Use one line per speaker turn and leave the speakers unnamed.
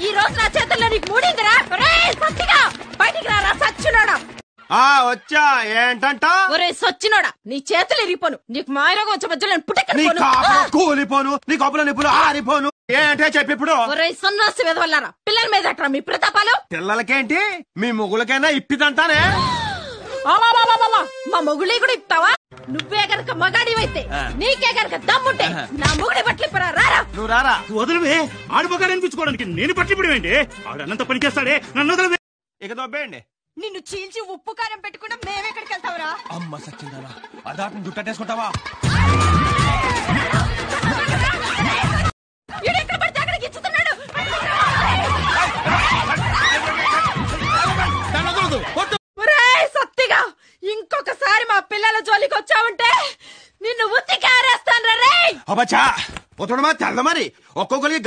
ఈ రోజు నా చేతుల్లో నీకు మూడిందిరా ఒరేయ్, సత్తిగా బయటికి రారా సచ్చినోడా
ఆ వచ్చా ఏంటంట
ఒరే సచ్చినోడా నీ చేతులు ఇరిగిపోను నీకు మాయరోగం వచ్చే మధ్యలో నేను
నీ
పుట్టెక్కడిపోను
కాపులో కూలిపోను నీ కప్పుల నిప్పులు ఆరిపోను ఏంటే చెప్పి ఇప్పుడు
ఒరే సన్నాసి వెదవల్లారా పిల్లల మీద అట్రా మీ ప్రతాపాలు
పిల్లలకేంటి మీ మొగులకైనా ఇప్పిదంటానే
ఆవావావావావా, మా మొగుళ్ళి కూడా ఇస్తావా నువ్వే గనక మగాడివైతే నీకే గనక దమ్ముంటే నా మొగుడి బట్టలు ఇప్పరా రారా
నువ్వు రారా
వదిలివే ఆడిపోగా అనిపించుకోవడానికి నేను పట్టిపడి ఏంటి ఆడన్నంత పనిచేస్తాడే నన్ను వదిలివే
ఇక దొబ్బేయండి
నిన్ను చీల్చి ఉప్పు కారం పెట్టుకుంటే మేమెక్కడికి వెళ్తావురా
అమ్మ సచ్చిందానా అదాటం దుట్టేసుకుంటావా
ఈడెక్కడ పడితే అక్కడికి ఇచ్చుతున్నాడు ఒరేయ్ సత్తిగా ఇంకొకసారి మా పిల్లల జోలికి వచ్చావంటే నిన్ను ఉత్తి కారేస్తాను రే
అబ్బచ్చా ఒత్తుడమా తెల్ల మరి ఒక్కొక్కరికి